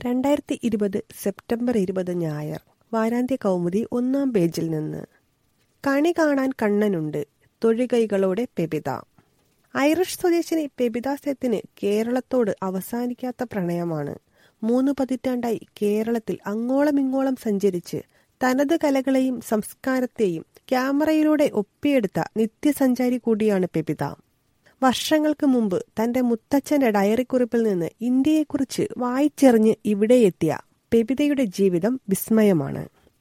രണ്ടായിരത്തി ഇരുപത് സെപ്റ്റംബർ ഇരുപത് ഞായർ വാരാന്ത്യ കൗമുദി ഒന്നാം പേജിൽ നിന്ന് കണി കാണാൻ കണ്ണനുണ്ട് തൊഴികൈകളോടെ പെബിത ഐറിഷ് സ്വദേശിനി പെബിത സെത്തിന് കേരളത്തോട് അവസാനിക്കാത്ത പ്രണയമാണ് മൂന്ന് പതിറ്റാണ്ടായി കേരളത്തിൽ അങ്ങോളം ഇങ്ങോളം സഞ്ചരിച്ച് തനത് കലകളെയും സംസ്കാരത്തെയും ക്യാമറയിലൂടെ ഒപ്പിയെടുത്ത നിത്യസഞ്ചാരി കൂടിയാണ് പെബിത വർഷങ്ങൾക്ക് മുമ്പ് തന്റെ മുത്തച്ഛന്റെ ഡയറിക്കുറിപ്പിൽ നിന്ന് ഇന്ത്യയെക്കുറിച്ച് വായിച്ചെറിഞ്ഞ് ഇവിടെ എത്തിയ പെബിതയുടെ ജീവിതം വിസ്മയമാണ്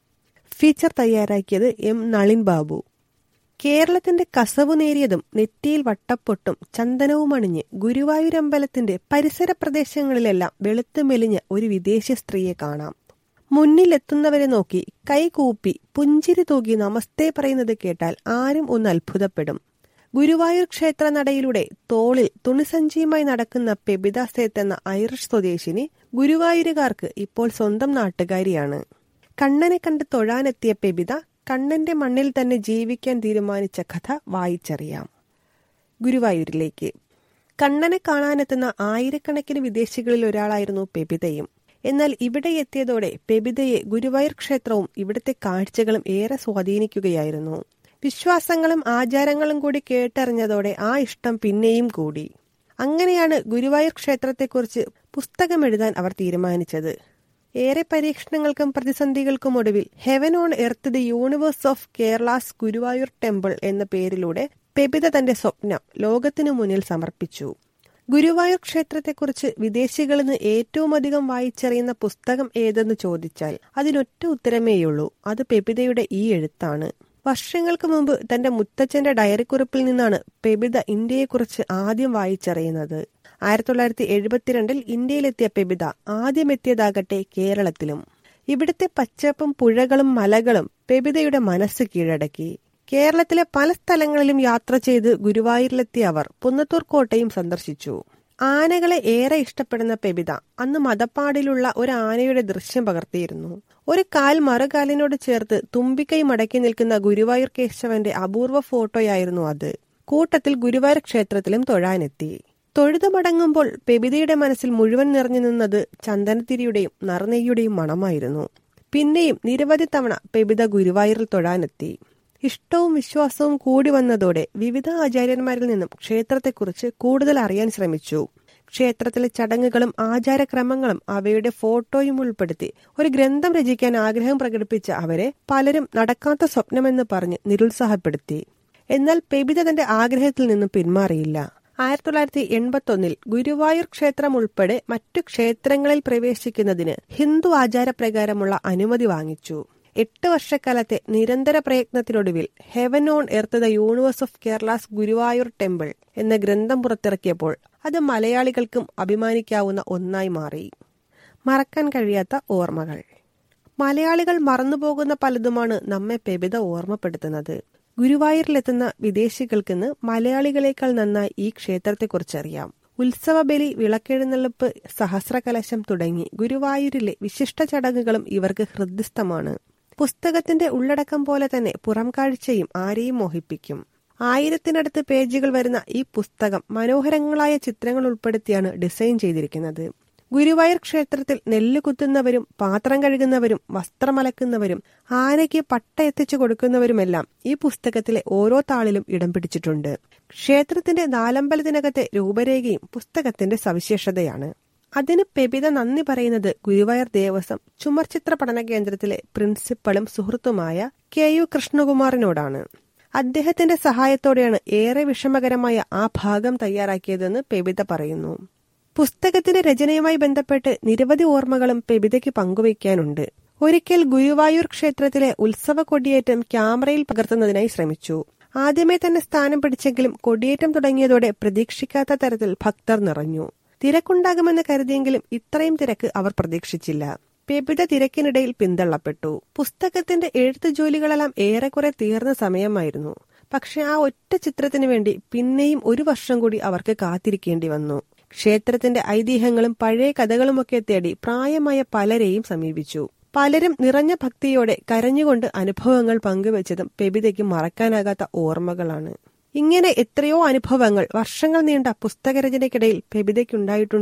ഫീച്ചർ തയ്യാറാക്കിയത് എം നളിൻ ബാബു കേരളത്തിന്റെ കസവു നേരിയതും നെറ്റിയിൽ വട്ടപ്പൊട്ടും ചന്ദനവും അണിഞ്ഞ് ഗുരുവായൂരമ്പലത്തിന്റെ പരിസര പ്രദേശങ്ങളിലെല്ലാം വെളുത്തു മെലിഞ്ഞ ഒരു വിദേശ സ്ത്രീയെ കാണാം മുന്നിലെത്തുന്നവരെ നോക്കി കൈകൂപ്പി പുഞ്ചിരി തൂകി നമസ്തേ പറയുന്നത് കേട്ടാൽ ആരും ഒന്ന് അത്ഭുതപ്പെടും ഗുരുവായൂർ ക്ഷേത്ര നടയിലൂടെ തോളിൽ തുണിസഞ്ചിയുമായി നടക്കുന്ന പെബിത സേത്ത് എന്ന ഐറിഷ് സ്വദേശിനി ഗുരുവായൂരുകാർക്ക് ഇപ്പോൾ സ്വന്തം നാട്ടുകാരിയാണ് കണ്ണനെ കണ്ട് തൊഴാനെത്തിയ പെബിത കണ്ണന്റെ മണ്ണിൽ തന്നെ ജീവിക്കാൻ തീരുമാനിച്ച കഥ വായിച്ചറിയാം ഗുരുവായൂരിലേക്ക് കണ്ണനെ കാണാനെത്തുന്ന ആയിരക്കണക്കിന് വിദേശികളിൽ ഒരാളായിരുന്നു പെബിതയും എന്നാൽ ഇവിടെ എത്തിയതോടെ പെബിതയെ ഗുരുവായൂർ ക്ഷേത്രവും ഇവിടുത്തെ കാഴ്ചകളും ഏറെ സ്വാധീനിക്കുകയായിരുന്നു വിശ്വാസങ്ങളും ആചാരങ്ങളും കൂടി കേട്ടറിഞ്ഞതോടെ ആ ഇഷ്ടം പിന്നെയും കൂടി അങ്ങനെയാണ് ഗുരുവായൂർ ക്ഷേത്രത്തെക്കുറിച്ച് പുസ്തകം എഴുതാൻ അവർ തീരുമാനിച്ചത് ഏറെ പരീക്ഷണങ്ങൾക്കും പ്രതിസന്ധികൾക്കും ഒടുവിൽ heaven on earth the universe of Kerala's Guruvayur temple എന്ന പേരിലൂടെ പെബിത തന്റെ സ്വപ്നം ലോകത്തിനു മുന്നിൽ സമർപ്പിച്ചു ഗുരുവായൂർ ക്ഷേത്രത്തെക്കുറിച്ച് വിദേശികളിൽ നിന്ന് ഏറ്റവും അധികം വായിച്ചറിയുന്ന പുസ്തകം ഏതെന്ന് ചോദിച്ചാൽ അതിനൊറ്റ ഉത്തരമേയുള്ളൂ അത് പെബിതയുടെ ഈ എഴുത്താണ് വർഷങ്ങൾക്ക് മുമ്പ് തന്റെ മുത്തച്ഛന്റെ ഡയറിക്കുറിപ്പിൽ നിന്നാണ് പെബിത ഇന്ത്യയെക്കുറിച്ച് ആദ്യം വായിച്ചറിയുന്നത് ആയിരത്തി തൊള്ളായിരത്തി എഴുപത്തിരണ്ടിൽ ഇന്ത്യയിലെത്തിയ പെബിത ആദ്യം എത്തിയതാകട്ടെ കേരളത്തിലും ഇവിടുത്തെ പച്ചപ്പും പുഴകളും മലകളും പെബിതയുടെ മനസ്സ് കീഴടക്കി കേരളത്തിലെ പല സ്ഥലങ്ങളിലും യാത്ര ചെയ്ത് ഗുരുവായൂരിലെത്തിയ അവർ പുന്നത്തൂർ കോട്ടയും സന്ദർശിച്ചു ആനകളെ ഏറെ ഇഷ്ടപ്പെടുന്ന പെബിത അന്ന് മതപ്പാടിലുള്ള ഒരു ആനയുടെ ദൃശ്യം പകർത്തിയിരുന്നു ഒരു കാൽ മറുകാലിനോട് ചേർത്ത് തുമ്പിക്കൈ മടക്കി നിൽക്കുന്ന ഗുരുവായൂർ കേശവന്റെ അപൂർവ ഫോട്ടോയായിരുന്നു അത് കൂട്ടത്തിൽ ഗുരുവായൂർ ക്ഷേത്രത്തിലും തൊഴാനെത്തി തൊഴുതു മടങ്ങുമ്പോൾ പെബിതയുടെ മനസ്സിൽ മുഴുവൻ നിറഞ്ഞു നിന്നത് ചന്ദനത്തിരിയുടെയും നറുനെയ്യുടെയും മണമായിരുന്നു പിന്നെയും നിരവധി തവണ പെബിത ഗുരുവായൂരിൽ തൊഴാനെത്തി ഇഷ്ടവും വിശ്വാസവും കൂടി വന്നതോടെ വിവിധ ആചാര്യന്മാരിൽ നിന്നും ക്ഷേത്രത്തെക്കുറിച്ച് കൂടുതൽ അറിയാൻ ശ്രമിച്ചു ക്ഷേത്രത്തിലെ ചടങ്ങുകളും ആചാരക്രമങ്ങളും അവയുടെ ഫോട്ടോയും ഉൾപ്പെടുത്തി ഒരു ഗ്രന്ഥം രചിക്കാൻ ആഗ്രഹം പ്രകടിപ്പിച്ച അവരെ പലരും നടക്കാത്ത സ്വപ്നമെന്ന് പറഞ്ഞ് നിരുത്സാഹപ്പെടുത്തി എന്നാൽ പെബിത തന്റെ ആഗ്രഹത്തിൽ നിന്നും പിന്മാറിയില്ല ആയിരത്തി തൊള്ളായിരത്തി എൺപത്തി ഒന്നിൽ ഗുരുവായൂർ ക്ഷേത്രം ഉൾപ്പെടെ മറ്റു ക്ഷേത്രങ്ങളിൽ പ്രവേശിക്കുന്നതിന് ഹിന്ദു ആചാരപ്രകാരമുള്ള അനുമതി വാങ്ങിച്ചു എട്ട് വർഷക്കാലത്തെ നിരന്തര പ്രയത്നത്തിനൊടുവിൽ heaven on earth the universe of Kerala's Guruvayur temple എന്ന ഗ്രന്ഥം പുറത്തിറക്കിയപ്പോൾ അത് മലയാളികൾക്കും അഭിമാനിക്കാവുന്ന ഒന്നായി മാറി മറക്കാൻ കഴിയാത്ത ഓർമ്മകൾ മലയാളികൾ മറന്നുപോകുന്ന പലതുമാണ് നമ്മെ പെബിത ഓർമ്മപ്പെടുത്തുന്നത് ഗുരുവായൂരിലെത്തുന്ന വിദേശികൾക്കിന്ന് മലയാളികളെക്കാൾ നന്നായി ഈ ക്ഷേത്രത്തെക്കുറിച്ചറിയാം ഉത്സവബലി വിളക്കെഴുന്നള്ളിപ്പ് സഹസ്രകലശം തുടങ്ങി ഗുരുവായൂരിലെ വിശിഷ്ട ചടങ്ങുകളും ഇവർക്ക് ഹൃദ്യസ്ഥമാണ് പുസ്തകത്തിന്റെ ഉള്ളടക്കം പോലെ തന്നെ പുറം കാഴ്ചയും ആരെയും മോഹിപ്പിക്കും ആയിരത്തിനടുത്ത് പേജുകൾ വരുന്ന ഈ പുസ്തകം മനോഹരങ്ങളായ ചിത്രങ്ങൾ ഉൾപ്പെടുത്തിയാണ് ഡിസൈൻ ചെയ്തിരിക്കുന്നത് ഗുരുവായൂർ ക്ഷേത്രത്തിൽ നെല്ല് കുത്തുന്നവരും പാത്രം കഴുകുന്നവരും വസ്ത്രമലക്കുന്നവരും ആനയ്ക്ക് പട്ട എത്തിച്ചു കൊടുക്കുന്നവരുമെല്ലാം ഈ പുസ്തകത്തിലെ ഓരോ താളിലും ഇടം പിടിച്ചിട്ടുണ്ട് ക്ഷേത്രത്തിന്റെ നാലമ്പലത്തിനകത്തെ രൂപരേഖയും പുസ്തകത്തിന്റെ സവിശേഷതയാണ് അതിന് പെബിത നന്ദി പറയുന്നത് ഗുരുവായൂർ ദേവസ്വം ചുമർചിത്ര പഠന കേന്ദ്രത്തിലെ പ്രിൻസിപ്പളും സുഹൃത്തുമായ കെ യു കൃഷ്ണകുമാറിനോടാണ് അദ്ദേഹത്തിന്റെ സഹായത്തോടെയാണ് ഏറെ വിഷമകരമായ ആ ഭാഗം തയ്യാറാക്കിയതെന്ന് പെബിത പറയുന്നു പുസ്തകത്തിന്റെ രചനയുമായി ബന്ധപ്പെട്ട് നിരവധി ഓർമ്മകളും പെബിതയ്ക്ക് പങ്കുവയ്ക്കാനുണ്ട് ഒരിക്കൽ ഗുരുവായൂർ ക്ഷേത്രത്തിലെ ഉത്സവ കൊടിയേറ്റം ക്യാമറയിൽ പകർത്തുന്നതിനായി ശ്രമിച്ചു ആദ്യമേ തന്നെ സ്ഥാനം പിടിച്ചെങ്കിലും കൊടിയേറ്റം തുടങ്ങിയതോടെ പ്രതീക്ഷിക്കാത്ത തരത്തിൽ ഭക്തർ നിറഞ്ഞു തിരക്കുണ്ടാകുമെന്ന് കരുതിയെങ്കിലും ഇത്രയും തിരക്ക് അവർ പ്രതീക്ഷിച്ചില്ല പെബിത തിരക്കിനിടയിൽ പിന്തള്ളപ്പെട്ടു പുസ്തകത്തിന്റെ എഴുത്തു ജോലികളെല്ലാം ഏറെക്കുറെ തീർന്ന സമയമായിരുന്നു പക്ഷെ ആ ഒറ്റ ചിത്രത്തിനു വേണ്ടി പിന്നെയും ഒരു വർഷം കൂടി അവർക്ക് കാത്തിരിക്കേണ്ടി വന്നു ക്ഷേത്രത്തിന്റെ ഐതിഹ്യങ്ങളും പഴയ കഥകളുമൊക്കെ തേടി പ്രായമായ പലരെയും സമീപിച്ചു പലരും നിറഞ്ഞ ഭക്തിയോടെ കരഞ്ഞുകൊണ്ട് അനുഭവങ്ങൾ പങ്കുവച്ചതും പെബിതയ്ക്ക് മറക്കാനാകാത്ത ഓർമ്മകളാണ് ഇങ്ങനെ എത്രയോ അനുഭവങ്ങൾ വർഷങ്ങൾ നീണ്ട പുസ്തകരചനയ്ക്കിടയിൽ പെബിതയ്ക്കുണ്ടായിട്ടുണ്ട്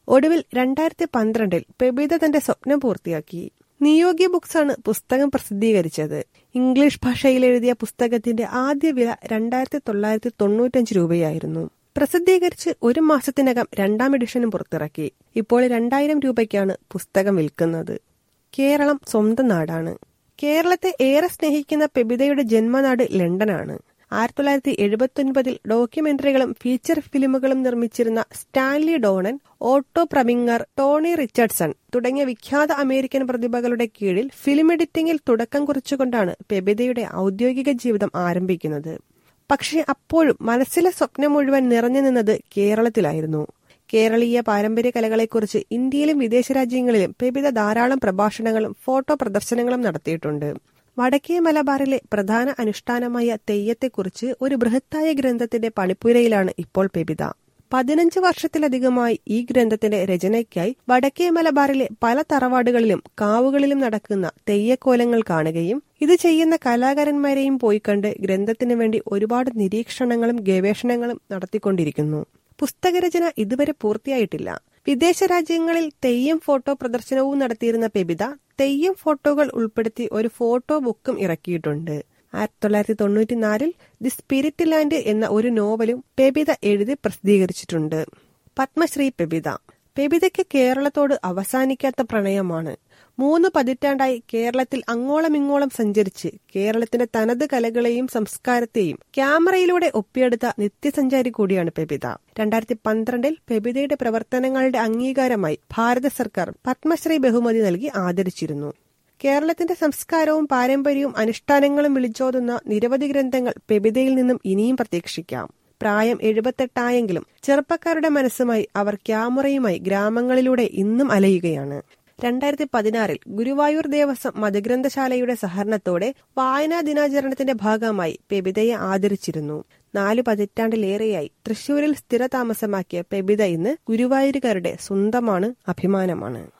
ഒടുവിൽ രണ്ടായിരത്തി പന്ത്രണ്ടിൽ പെബിത തന്റെ സ്വപ്നം പൂർത്തിയാക്കി നിയോഗ്യ ബുക്സ് ആണ് പുസ്തകം പ്രസിദ്ധീകരിച്ചത് ഇംഗ്ലീഷ് ഭാഷയിൽ എഴുതിയ പുസ്തകത്തിന്റെ ആദ്യ വില രണ്ടായിരത്തി തൊള്ളായിരത്തി തൊണ്ണൂറ്റഞ്ച് രൂപയായിരുന്നു പ്രസിദ്ധീകരിച്ച് ഒരു മാസത്തിനകം രണ്ടാം എഡിഷനും പുറത്തിറക്കി ഇപ്പോൾ രണ്ടായിരം രൂപയ്ക്കാണ് പുസ്തകം വിൽക്കുന്നത് കേരളം സ്വന്തം നാടാണ് കേരളത്തെ ഏറെ സ്നേഹിക്കുന്ന പെബിതയുടെ ജന്മനാട് ലണ്ടനാണ് ആയിരത്തി തൊള്ളായിരത്തി എഴുപത്തൊൻപതിൽ ഡോക്യുമെന്ററികളും ഫീച്ചർ ഫിലിമുകളും നിർമ്മിച്ചിരുന്ന Stanley Donen Otto Preminger Tony Richardson തുടങ്ങിയ വിഖ്യാത അമേരിക്കൻ പ്രതിഭകളുടെ കീഴിൽ ഫിലിം എഡിറ്റിംഗിൽ തുടക്കം കുറിച്ചുകൊണ്ടാണ് പെബിതയുടെ ഔദ്യോഗിക ജീവിതം ആരംഭിക്കുന്നത് പക്ഷേ അപ്പോഴും മനസ്സിലെ സ്വപ്നം മുഴുവൻ നിറഞ്ഞു നിന്നത് കേരളത്തിലായിരുന്നു കേരളീയ പാരമ്പര്യ കലകളെക്കുറിച്ച് ഇന്ത്യയിലും വിദേശ രാജ്യങ്ങളിലും പെബിത ധാരാളം പ്രഭാഷണങ്ങളും ഫോട്ടോ പ്രദർശനങ്ങളും നടത്തിയിട്ടുണ്ട് വടക്കേ മലബാറിലെ പ്രധാന അനുഷ്ഠാനമായ തെയ്യത്തെക്കുറിച്ച് ഒരു ബൃഹത്തായ ഗ്രന്ഥത്തിന്റെ പണിപ്പുരയിലാണ് ഇപ്പോൾ പെബിത പതിനഞ്ച് വർഷത്തിലധികമായി ഈ ഗ്രന്ഥത്തിന്റെ രചനയ്ക്കായി വടക്കേ മലബാറിലെ പല തറവാടുകളിലും കാവുകളിലും നടക്കുന്ന തെയ്യക്കോലങ്ങൾ കാണുകയും ഇത് ചെയ്യുന്ന കലാകാരന്മാരെയും പോയി കണ്ട് ഗ്രന്ഥത്തിനു വേണ്ടി ഒരുപാട് നിരീക്ഷണങ്ങളും ഗവേഷണങ്ങളും നടത്തിക്കൊണ്ടിരിക്കുന്നു പുസ്തകരചന ഇതുവരെ പൂർത്തിയായിട്ടില്ല വിദേശ രാജ്യങ്ങളിൽ തെയ്യം ഫോട്ടോ പ്രദർശനവും നടത്തിയിരുന്ന പെബിത തെയ്യം ഫോട്ടോകൾ ഉൾപ്പെടുത്തി ഒരു ഫോട്ടോ ബുക്കും ഇറക്കിയിട്ടുണ്ട് ആയിരത്തി തൊള്ളായിരത്തി തൊണ്ണൂറ്റിനാലിൽ ദി സ്പിരിറ്റ് ലാൻഡ് എന്ന ഒരു നോവലും പെബിത എഴുതി പ്രസിദ്ധീകരിച്ചിട്ടുണ്ട് പത്മശ്രീ പെബിത പെബിതയ്ക്ക് കേരളത്തോട് അവസാനിക്കാത്ത പ്രണയമാണ് മൂന്ന് പതിറ്റാണ്ടായി കേരളത്തിൽ അങ്ങോളം ഇങ്ങോളം സഞ്ചരിച്ച് കേരളത്തിന്റെ തനത് കലകളെയും സംസ്കാരത്തെയും ക്യാമറയിലൂടെ ഒപ്പിയെടുത്ത നിത്യസഞ്ചാരി കൂടിയാണ് പെബിത രണ്ടായിരത്തി പന്ത്രണ്ടിൽ പെബിതയുടെ പ്രവർത്തനങ്ങളുടെ അംഗീകാരമായി ഭാരത സർക്കാർ പത്മശ്രീ ബഹുമതി നൽകി ആദരിച്ചിരുന്നു കേരളത്തിന്റെ സംസ്കാരവും പാരമ്പര്യവും അനുഷ്ഠാനങ്ങളും വിളിച്ചോതുന്ന നിരവധി ഗ്രന്ഥങ്ങൾ പെബിതയിൽ നിന്നും ഇനിയും പ്രതീക്ഷിക്കാം പ്രായം എഴുപത്തെട്ടായെങ്കിലും ചെറുപ്പക്കാരുടെ മനസ്സുമായി അവർ ക്യാമറയുമായി ഗ്രാമങ്ങളിലൂടെ ഇന്നും അലയുകയാണ് രണ്ടായിരത്തി പതിനാറിൽ ഗുരുവായൂർ ദേവസ്വം മതഗ്രന്ഥശാലയുടെ സഹകരണത്തോടെ വായനാ ദിനാചരണത്തിന്റെ ഭാഗമായി പെബിതയെ ആദരിച്ചിരുന്നു നാലു പതിറ്റാണ്ടിലേറെയായി തൃശൂരിൽ സ്ഥിരതാമസമാക്കിയ പെബിത ഇന്ന് ഗുരുവായൂരുകാരുടെ സ്വന്തമാണ് അഭിമാനമാണ്